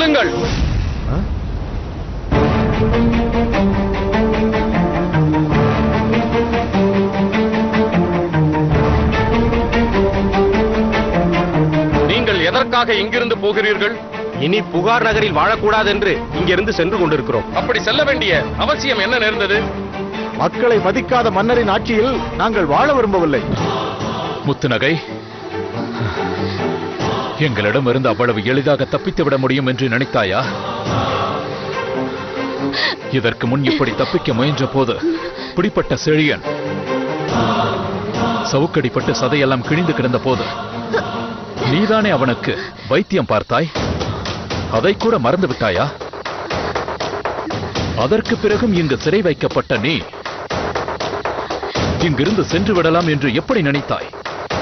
நிறுத்துங்கள் நீங்கள் எதற்காக இங்கிருந்து போகிறீர்கள் இனி புகார் நகரில் வாழக்கூடாது என்று இங்கிருந்து சென்று கொண்டிருக்கிறோம் அப்படி செல்ல வேண்டிய அவசியம் என்ன நேர்ந்தது மக்களை மதிக்காத மன்னரின் ஆட்சியில் நாங்கள் வாழ விரும்பவில்லை முத்துநகை எங்களிடமிருந்து அவ்வளவு எளிதாக தப்பித்து விட முடியும் என்று நினைத்தாயா இதற்கு முன் இப்படி தப்பிக்க முயன்ற போது பிடிப்பட்ட செழியன் சவுக்கடிப்பட்டு சதையெல்லாம் கிழிந்து கிடந்த போது நீதானே அவனுக்கு வைத்தியம் பார்த்தாய் அதை கூட மறந்து விட்டாயா அதற்கு பிறகும் இங்கு சிறை வைக்கப்பட்ட நீ இங்கிருந்து சென்று விடலாம் என்று எப்படி நினைத்தாய்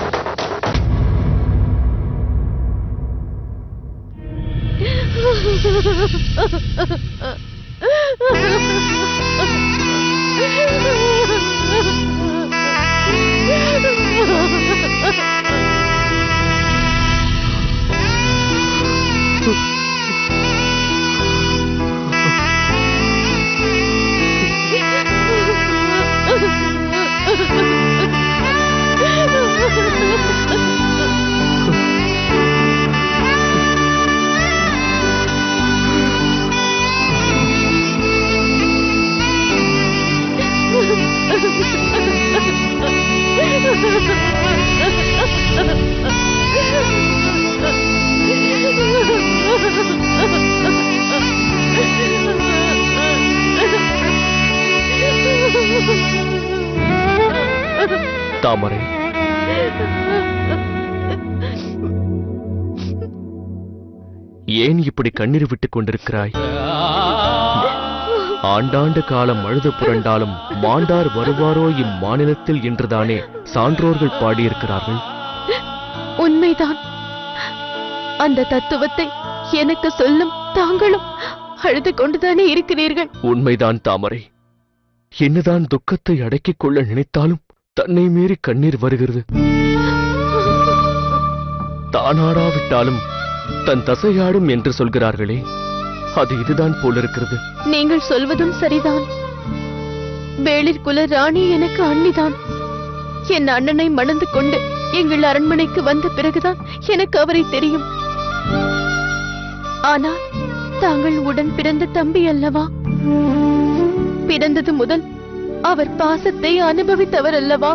தாமரை ஏன் இப்படி கண்ணீர் விட்டுக் கொண்டிருக்கிறாய் ஆண்டாண்டு காலம் அழுது புரண்டாலும் மாண்டார் வருவாரோ இம்மாநிலத்தில் என்றுதானே சான்றோர்கள் பாடியிருக்கிறார்கள் உண்மைதான் அந்த தத்துவத்தை எனக்கு சொல்லும் தாங்களும் அழுது கொண்டுதானே இருக்கிறீர்கள் உண்மைதான் தாமரை என்னதான் துக்கத்தை அடக்கிக் கொள்ள நினைத்தாலும் தன்னை மீறி கண்ணீர் வருகிறது தானாடாவிட்டாலும் தன் தசையாடும் என்று சொல்கிறார்களே அது இதுதான் போலிருக்கிறது நீங்கள் சொல்வதும் சரிதான் வேளிர் குல ராணி எனக்கு அண்ணிதான் என் அண்ணனை மணந்து கொண்டு எங்கள் அரண்மனைக்கு வந்த பிறகுதான் எனக்கு அவரை தெரியும் ஆனால் தாங்கள் உடன் பிறந்த தம்பி அல்லவா பிறந்தது முதல் அவர் பாசத்தை அனுபவித்தவர் அல்லவா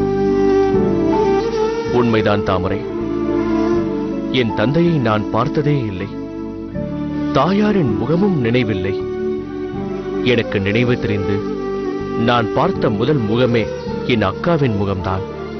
உண்மைதான் தாமரை என் தந்தையை நான் பார்த்ததே இல்லை தாயாரின் முகமும் நினைவில்லை எனக்கு நினைவு தெரிந்து நான் பார்த்த முதல் முகமே என் அக்காவின் முகம்தான்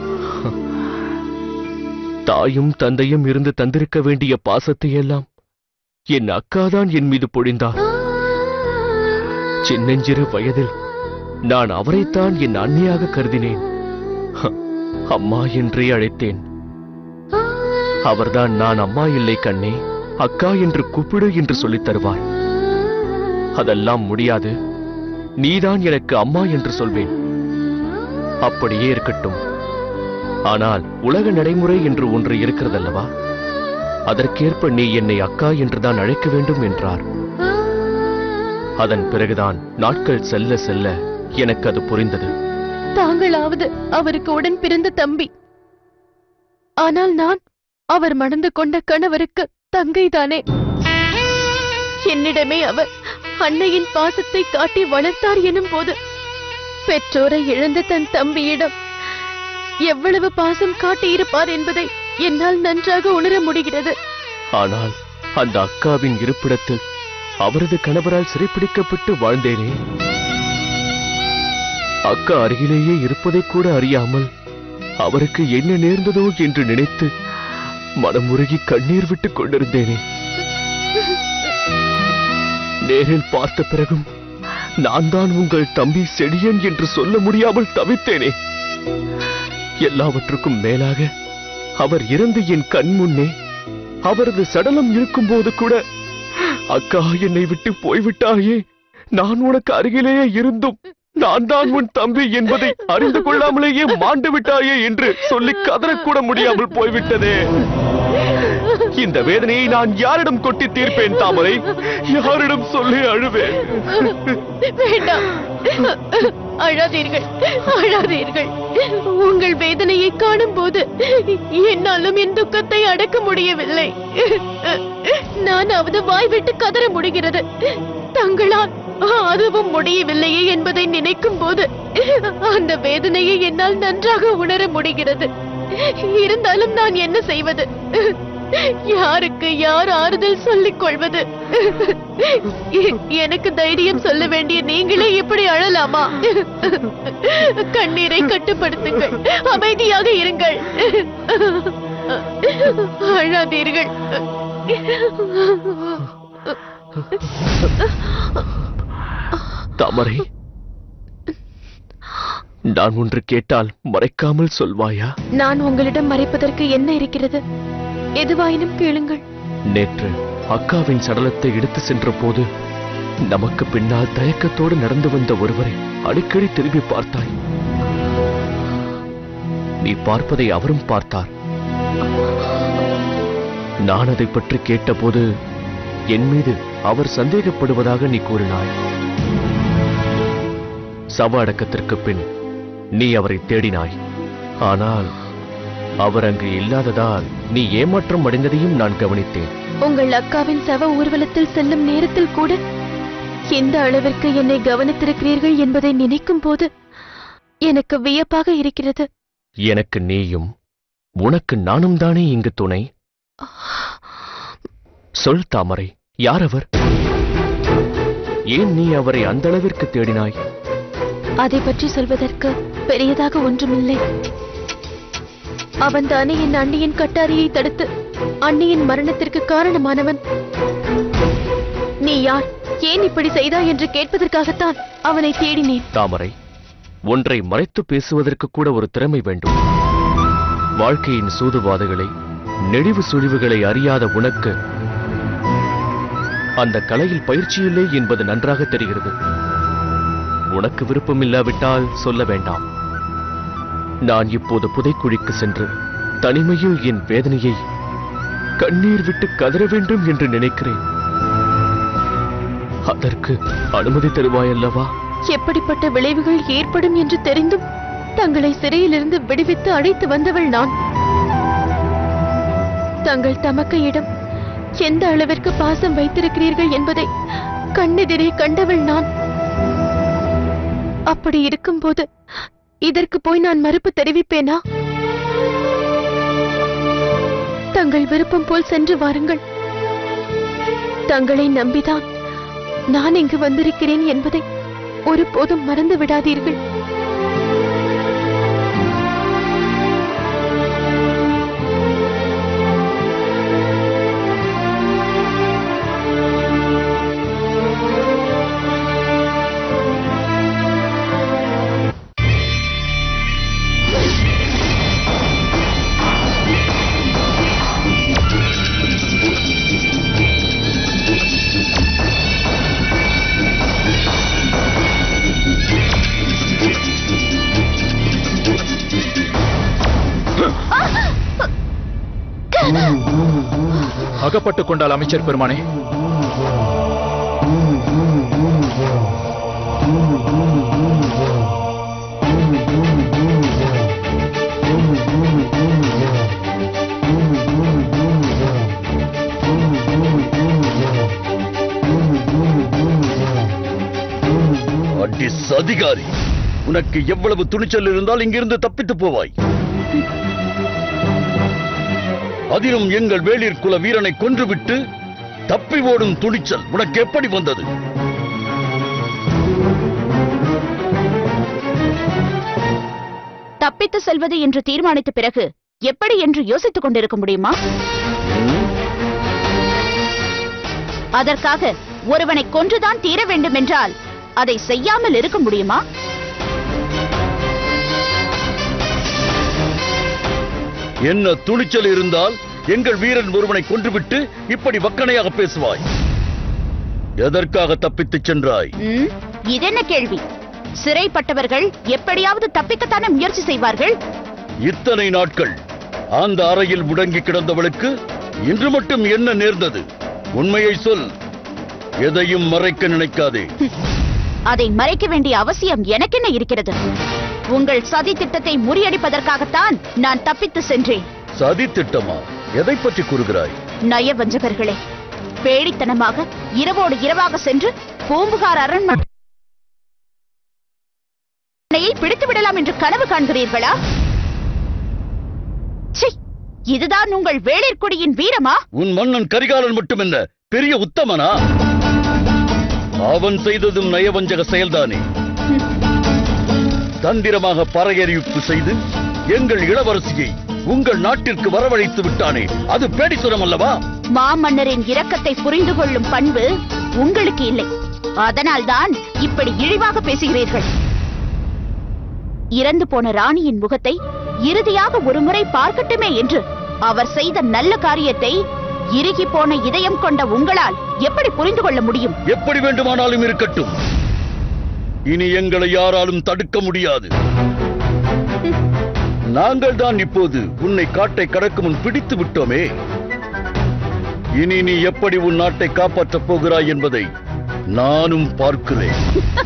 தாயும் தந்தையும் இருந்து தந்திருக்க வேண்டிய பாசத்தை எல்லாம் என் அக்காதான் என் மீது பொழிந்தார் சின்னஞ்சிறு வயதில் நான் அவரைத்தான் என் அன்னையாக கருதினேன் ஹ, அம்மா என்றே அழைத்தேன் அவர்தான் நான் அம்மா இல்லை கண்ணே அக்கா என்று கூப்பிடு என்று சொல்லித் தருவார் அதெல்லாம் முடியாது நீதான் எனக்கு அம்மா என்று சொல்வேன் அப்படியே இருக்கட்டும் ஆனால் உலக நடைமுறை என்று ஒன்று இருக்கிறதல்லவா அதற்கேற்ப நீ என்னை அக்கா என்றுதான் அழைக்க வேண்டும் என்றார் அதன் பிறகுதான் நாட்கள் செல்ல செல்ல எனக்கு அது புரிந்தது தாங்களாவது அவருக்கு உடன் பிறந்த தம்பி ஆனால் நான் அவர் மணந்து கொண்ட கணவருக்கு தங்கைதானே என்னிடமே அவர் அன்னையின் பாசத்தை காட்டி வளர்த்தார் எனும் போது பெற்றோரை இழந்த தன் தம்பியிடம் எவ்வளவு பாசம் காட்டியிருப்பார் என்பதை என்னால் நன்றாக உணர முடிகிறது ஆனால் அந்த அக்காவின் இருப்பிடத்தில் அவரது கணவரால் சிறைப்பிடிக்கப்பட்டு வாழ்ந்தேனே அக்கா அருகிலேயே இருப்பதை கூட அறியாமல் அவருக்கு என்ன நேர்ந்ததோ என்று நினைத்து மனமுருகி கண்ணீர் விட்டுக் கொண்டிருந்தேனே நேரில் பார்த்த பிறகும் நான் தான் உங்கள் தம்பி செடியன் என்று சொல்ல முடியாமல் தவித்தேனே எல்லாவற்றுக்கும் மேலாக அவர் இறந்து என் கண் முன்னே அவரது சடலம் இருக்கும்போது கூட அக்கா என்னை விட்டு போய்விட்டாயே நான் உனக்கு அருகிலேயே இருந்தும் நான் தான் உன் தம்பி என்பதை அறிந்து கொள்ளாமலேயே மாண்டு விட்டாயே என்று சொல்லி கதறக்கூட முடியாமல் போய்விட்டதே இந்த வேதனையை நான் யாரிடம் கொட்டி தீர்ப்பேன் தாமரை யாரிடம் சொல்லி அழுவேன் வேண்டாம் அழாதீர்கள் அழாதீர்கள் உங்கள் வேதனையை காணும் போது என்னாலும் என் துக்கத்தை அடக்க முடியவில்லை நானாவது வாய் விட்டு கதற முடிகிறது தங்களால் அதுவும் முடியவில்லையே என்பதை நினைக்கும் போது அந்த வேதனையை என்னால் நன்றாக உணர முடிகிறது இருந்தாலும் நான் என்ன செய்வது யாருக்கு யார் ஆறுதல் சொல்லிக் கொள்வது எ- எனக்கு தைரியம் சொல்ல வேண்டிய நீங்களே இப்படி அழலாமா கண்ணீரை கட்டுப்படுத்துங்கள் அமைதியாக இருங்கள் அழாதீர்கள் தாமரை நான் ஒன்று கேட்டால் மறைக்காமல் சொல்வாயா நான் உங்களிடம் மறைப்பதற்கு என்ன இருக்கிறது எதுவாயினும் கேளுங்கள் நேற்று அக்காவின் சடலத்தை எடுத்து சென்ற போது நமக்கு பின்னால் தயக்கத்தோடு நடந்து வந்த ஒருவரை அடிக்கடி திரும்பி பார்த்தாய் நீ பார்ப்பதை அவரும் பார்த்தார் நான் அதை பற்றி கேட்டபோது என் மீது அவர் சந்தேகப்படுவதாக நீ கூறினாய் சவ அடக்கத்திற்கு பின் நீ அவரை தேடினாய் ஆனால் அவர் அங்கு இல்லாததால் நீ ஏமாற்றம் அடைந்ததையும் நான் கவனித்தேன் உங்கள் அக்காவின் சவ ஊர்வலத்தில் செல்லும் நேரத்தில் கூட எந்த அளவிற்கு என்னை கவனித்திருக்கிறீர்கள் என்பதை நினைக்கும் போது எனக்கு வியப்பாக இருக்கிறது எனக்கு நீயும் உனக்கு நானும் தானே இங்கு துணை சொல் தாமரை யார் அவர் ஏன் நீ அவரை அந்த அளவிற்கு தேடினாய் அதை பற்றி சொல்வதற்கு பெரியதாக ஒன்றுமில்லை அவன்தானே என் அண்ணியின் கட்டாரியை தடுத்து அண்ணியின் மரணத்திற்கு காரணமானவன் நீ யார் ஏன் இப்படி செய்தாய் என்று கேட்பதற்காகத்தான் அவனை தேடினேன் தாமரை ஒன்றை மறைத்து பேசுவதற்கு கூட ஒரு திறமை வேண்டும் வாழ்க்கையின் சூதுவாதுகளை நெடிவு சுழிவுகளை அறியாத உனக்கு அந்த கலையில் பயிற்சியில்லை என்பது நன்றாக தெரிகிறது உனக்கு விருப்பமில்லாவிட்டால் சொல்ல வேண்டாம் நான் இப்போது புதைக்குழிக்கு சென்று தனிமையில் என் வேதனையை கண்ணீர் விட்டு கதற வேண்டும் என்று நினைக்கிறேன் அதற்கு அனுமதி தருவாயல்லவா எப்படிப்பட்ட விளைவுகள் ஏற்படும் என்று தெரிந்தும் தங்களை சிறையிலிருந்து விடுவித்து அழைத்து வந்தவள் நான் தங்கள் தமக்கையிடம் எந்த அளவிற்கு பாசம் வைத்திருக்கிறீர்கள் என்பதை கண்ணெதிரே கண்டவள் நான் அப்படி இருக்கும்போது இதற்கு போய் நான் மறுப்பு தெரிவிப்பேனா தங்கள் விருப்பம் போல் சென்று வாருங்கள் தங்களை நம்பிதான் நான் இங்கு வந்திருக்கிறேன் என்பதை ஒருபோதும் மறந்து விடாதீர்கள் அகப்பட்டுக் கொண்டால் அமைச்சர் பெருமானே அடி சதிகாரி உனக்கு எவ்வளவு துணிச்சல் இருந்தால் இங்கிருந்து தப்பித்து போவாய் அதிலும் எங்கள் வேளிர் குல வீரனை கொன்றுவிட்டு தப்பி ஓடும் துணிச்சல் உனக்கு எப்படி வந்தது தப்பித்து செல்வது என்று தீர்மானித்த பிறகு எப்படி என்று யோசித்துக் கொண்டிருக்க முடியுமா அதற்காக ஒருவனை கொன்றுதான் தீர வேண்டும் என்றால் அதை செய்யாமல் இருக்க முடியுமா என்ன துணிச்சல் இருந்தால் எங்கள் வீரன் ஒருவனை கொன்றுவிட்டு இப்படி வக்கனையாக பேசுவாய் எதற்காக தப்பித்துச் சென்றாய் ம், இதென்ன கேள்வி சிறைப்பட்டவர்கள் எப்படியாவது தப்பிக்கத்தானே முயற்சி செய்வார்கள் இத்தனை நாட்கள் அந்த அறையில் முடங்கி கிடந்தவளுக்கு இன்று மட்டும் என்ன நேர்ந்தது உண்மையை சொல் எதையும் மறைக்க நினைக்காதே அதை மறைக்க வேண்டிய அவசியம் எனக்கென்ன இருக்கிறது உங்கள் சதி திட்டத்தை முறியடிப்பதற்காகத்தான் நான் தப்பித்து சென்றேன் சதி திட்டமா எதை பற்றி கூறுகிறாய் நயவஞ்சகர்களே பேடித்தனமாக இரவோடு இரவாக சென்று பூம்புகார் அரண்மனையை பிடித்து விடலாம் என்று கனவு காண்கிறீர்களா சீ, இதுதான் உங்கள் வேளிர்குடியின் வீரமா உன் மன்னன் கரிகாலன் மட்டுமென்ன பெரிய உத்தமனா அவன் செய்ததும் நயவஞ்சக செயல்தானே தந்திரமாக பறையறிவிப்பு செய்து எங்கள் இளவரசியை உங்கள் நாட்டிற்கு வரவழைத்து விட்டானே அது பேடிசுரம் அல்லவா மாமன்னரின் இரக்கத்தை புரிந்து கொள்ளும் பண்பு உங்களுக்கு இல்லை அதனால்தான் இப்படி இழிவாக பேசுகிறீர்கள் இறந்து போன ராணியின் முகத்தை இறுதியாக ஒருமுறை பார்க்கட்டுமே என்று அவர் செய்த நல்ல காரியத்தை இறுகி போன இதயம் கொண்ட உங்களால் எப்படி புரிந்து கொள்ள முடியும் எப்படி வேண்டுமானாலும் இருக்கட்டும் இனி எங்களை யாராலும் தடுக்க முடியாது நாங்கள் தான் இப்போது உன்னை காட்டை கடக்கும் முன் பிடித்து விட்டோமே இனி நீ எப்படி உன் நாட்டை காப்பாற்றப் போகிறாய் என்பதை நானும் பார்க்கிறேன்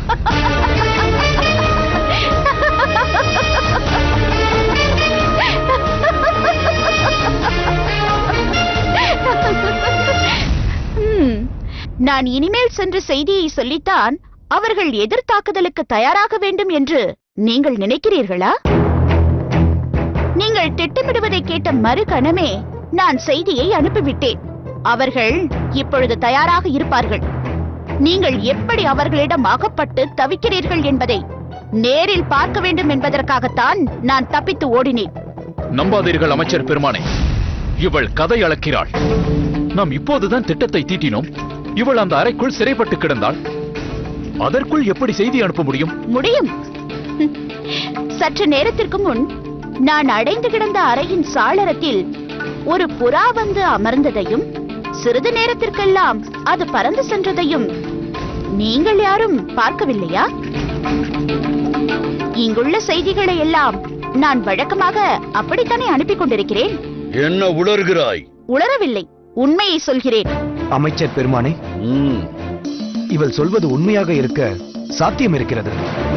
ஹம், நான் இனிமேல் சென்று செய்தியை சொல்லித்தான் அவர்கள் எதிர்த்தாக்குதலுக்கு தயாராக வேண்டும் என்று நீங்கள் நினைக்கிறீர்களா நீங்கள் திட்டமிடுவதை கேட்ட மறுகணமே நான் செய்தியை அனுப்பிவிட்டேன் அவர்கள் இப்பொழுது தயாராக இருப்பார்கள் நீங்கள் எப்படி அவர்களிடம் அகப்பட்டு தவிக்கிறீர்கள் என்பதை நேரில் பார்க்க வேண்டும் என்பதற்காகத்தான் நான் தப்பித்து ஓடினேன் நம்பாதீர்கள் அமைச்சர் பெருமானே இவள் கதை அளக்கிறாள் நாம் இப்போதுதான் திட்டத்தை தீட்டினோம் இவள் அந்த அறைக்குள் சிறைப்பட்டு கிடந்தாள் அதற்குள் எப்படி செய்தி அனுப்ப முடியும் முடியும் சற்று நேரத்திற்கு முன் நான் அடைந்து கிடந்த அறையின் சாளரத்தில் ஒரு புறா வந்து அமர்ந்ததையும் சிறிது நேரத்திற்கெல்லாம் அது பறந்து சென்றதையும் நீங்கள் யாரும் பார்க்கவில்லையா இங்குள்ள செய்திகளை எல்லாம் நான் வழக்கமாக அப்படித்தானே அனுப்பி கொண்டிருக்கிறேன் என்ன உளறுகிறாய் உளரவில்லை உண்மையை சொல்கிறேன் அமைச்சர் பெருமானே ம், இவள் சொல்வது உண்மையாக இருக்க சாத்தியம் இருக்கிறது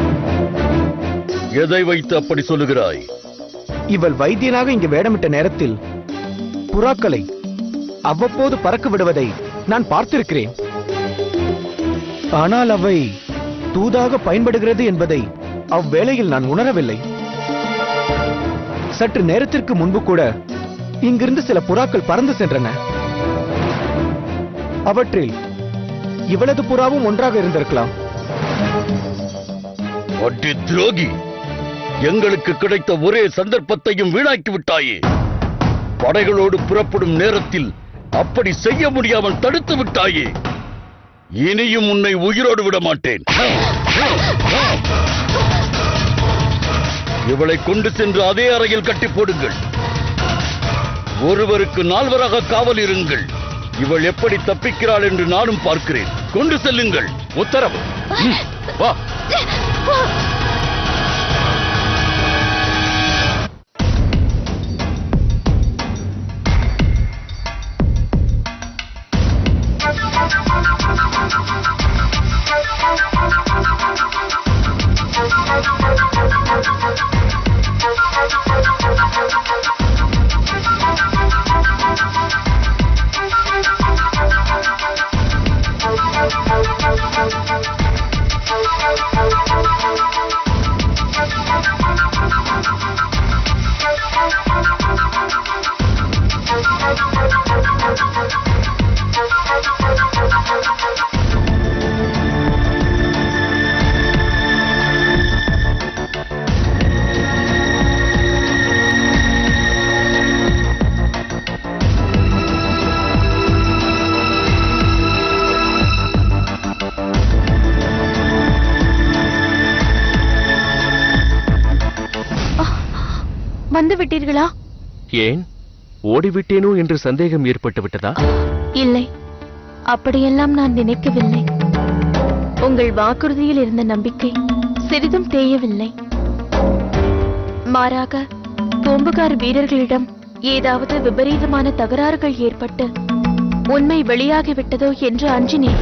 எதை வைத்து அப்படி சொல்லுகிறாய் இவள் வைத்தியனாக இங்கு வேடமிட்ட நேரத்தில் புறாக்களை அவ்வப்போது பறக்க விடுவதை நான் பார்த்திருக்கிறேன் ஆனால் அவை தூதாக பயன்படுகிறது என்பதை அவ்வேளையில் நான் உணரவில்லை சற்று நேரத்திற்கு முன்பு கூட இங்கிருந்து சில புறாக்கள் பறந்து சென்றன அவற்றில் இவளது புறாவும் ஒன்றாக இருந்திருக்கலாம் அடி துரோகி எங்களுக்கு கிடைத்த ஒரே சந்தர்ப்பத்தையும் வீணாக்கி விட்டாயே படைகளோடு புறப்படும் நேரத்தில் அப்படி செய்ய முடியாமல் தடுத்து விட்டாயே இனியும் உன்னை உயிரோடு விட மாட்டேன் இவளை கொண்டு சென்று அதே அறையில் கட்டி போடுங்கள் ஒருவருக்கு நால்வராக காவல் இருங்கள் இவள் எப்படி தப்பிக்கிறாள் என்று நானும் பார்க்கிறேன் கொண்டு செல்லுங்கள் உத்தரவு ம், வா வந்து விட்டீர்களா ஏன் ஓடிவிட்டேனோ என்று சந்தேகம் ஏற்பட்டு விட்டதா இல்லை அப்படியெல்லாம் நான் நினைக்கவில்லை உங்கள் வாக்குறுதியில் இருந்த நம்பிக்கை சிறிதும் தேயவில்லை மாறாக பூம்புகார் வீரர்களிடம் ஏதாவது விபரீதமான தகராறுகள் ஏற்பட்டு உண்மை வெளியாகிவிட்டதோ என்று அஞ்சினேன்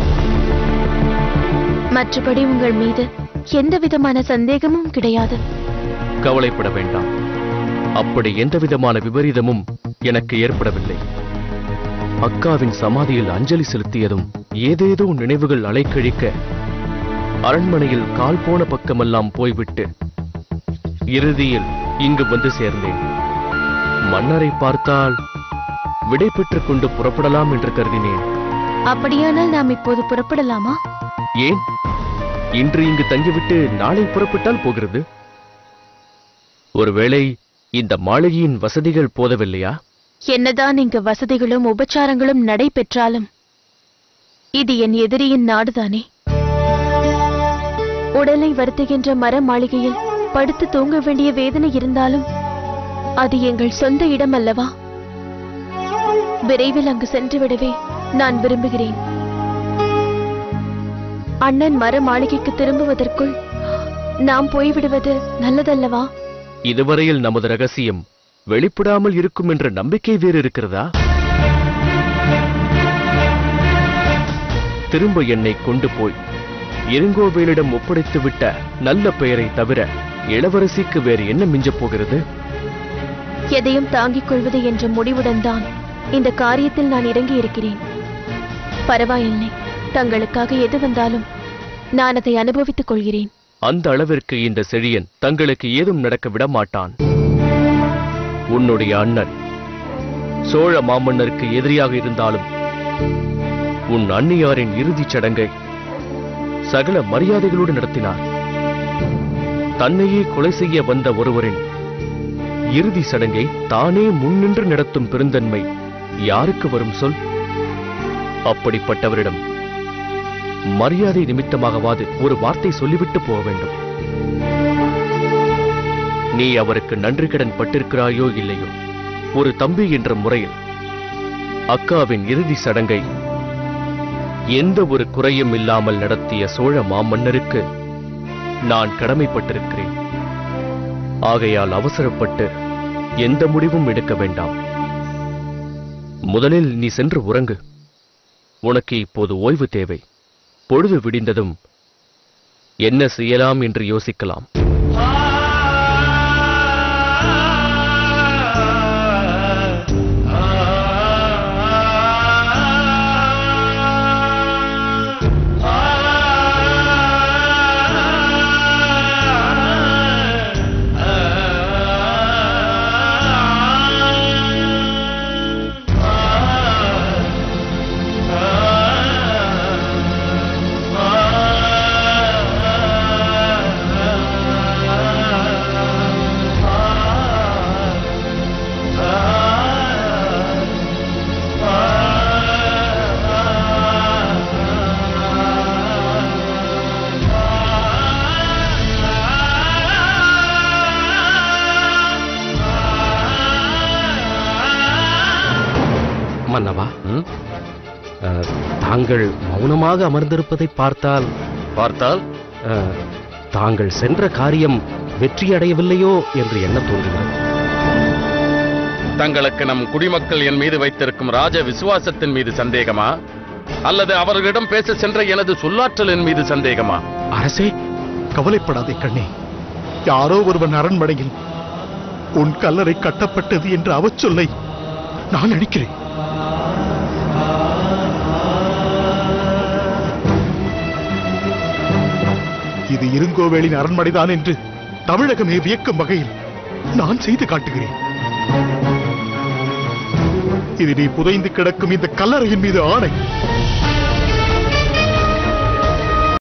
மற்றபடி உங்கள் மீது எந்த விதமான சந்தேகமும் கிடையாது கவலைப்பட வேண்டாம் அப்படி எந்த விதமான விபரீதமும் எனக்கு ஏற்படவில்லை அக்காவின் சமாதியில் அஞ்சலி செலுத்தியதும் ஏதேதோ நினைவுகள் அலைக்கழிக்க அரண்மனையில் கால் போன பக்கமெல்லாம் போய்விட்டு இறுதியில் இங்கு வந்து சேர்ந்தேன் மன்னரை பார்த்தால் விடை பெற்றுக் கொண்டு புறப்படலாம் என்று கருதினேன் அப்படியானால் நாம் இப்போது புறப்படலாமா ஏன் இன்று இங்கு தங்கிவிட்டு நாளை புறப்பட்டால் போகிறது ஒருவேளை இந்த மாளிகையின் வசதிகள் போதவில்லையா என்னதான் இங்கு வசதிகளும் உபச்சாரங்களும் நடைபெற்றாலும் இது என் எதிரியின் நாடுதானே உடலை வருத்துகின்ற மர மாளிகையில் படுத்து தூங்க வேண்டிய வேதனை இருந்தாலும் அது எங்கள் சொந்த இடம் அல்லவா விரைவில் அங்கு சென்று விடவே நான் விரும்புகிறேன் அண்ணன் மர மாளிகைக்கு திரும்புவதற்குள் நாம் போய்விடுவது நல்லதல்லவா இதுவரையில் நமது ரகசியம் வெளிப்படாமல் இருக்கும் என்ற நம்பிக்கை வேறு இருக்கிறதா திரும்ப என்னை கொண்டு போய் இருங்கோவேலிடம் ஒப்படைத்துவிட்ட நல்ல பெயரை தவிர இளவரசிக்கு வேறு என்ன மிஞ்சப் போகிறது எதையும் தாங்கிக் கொள்வது என்ற முடிவுடன் தான் இந்த காரியத்தில் நான் இறங்கி இருக்கிறேன் பரவாயில்லை தங்களுக்காக எது வந்தாலும் நான் அதை அனுபவித்துக் கொள்கிறேன் அந்த அளவிற்கு இந்த செழியன் தங்களுக்கு ஏதும் நடக்க விட மாட்டான் உன்னுடைய அண்ணன் சோழ மாமன்னருக்கு எதிரியாக இருந்தாலும் உன் அன்னியாரின் இறுதிச் சடங்கை சகல மரியாதைகளோடு நடத்தினார் தன்னையே கொலை செய்ய வந்த ஒருவரின் இறுதி சடங்கை தானே முன்னின்று நடத்தும் பெருந்தன்மை யாருக்கு வரும் சொல் அப்படிப்பட்டவரிடம் மரியாதை நிமித்தமாகவாது ஒரு வார்த்தை சொல்லிவிட்டு போக வேண்டும் நீ அவருக்கு நன்றி கடன் பட்டிருக்கிறாயோ இல்லையோ ஒரு தம்பி என்ற முறையில் அக்காவின் இறுதி சடங்கை எந்த ஒரு குறையும் இல்லாமல் நடத்திய சோழ மாமன்னருக்கு நான் கடமைப்பட்டிருக்கிறேன் ஆகையால் அவசரப்பட்டு எந்த முடிவும் எடுக்க வேண்டாம் முதலில் நீ சென்று உறங்கு உனக்கு இப்போது ஓய்வு தேவை பொழுது விடிந்ததும் என்ன செய்யலாம் என்று யோசிக்கலாம் மன்னவா அஹ், தாங்கள் மௌனமாக அமர்ந்திருப்பதை பார்த்தால் பார்த்தால் அஹ், தாங்கள் சென்ற காரியம் வெற்றியடையவில்லையோ என்று எண்ண தோன்றுகிறது தங்களுக்கு நம் குடிமக்கள் என் மீது வைத்திருக்கும் ராஜ விசுவாசத்தின் மீது சந்தேகமா அல்லது அவர்களிடம் பேச சென்ற எனது சொல்லாற்றலின் மீது சந்தேகமா அரசே கவலைப்படாதே கண்ணே யாரோ ஒருவன் அரண்மனையில் உன் கல்லறை கட்டப்பட்டது என்ற அவச்சொல்லை நான் அளிக்கிறேன் இது இருங்கோவேலின் அரண்மனைதான் என்று தமிழகமே வியக்கும் வகையில் நான் செய்து காட்டுகிறேன் இது நீ புதைந்து கிடக்கும் இந்த கல்லறையின் மீது ஆணை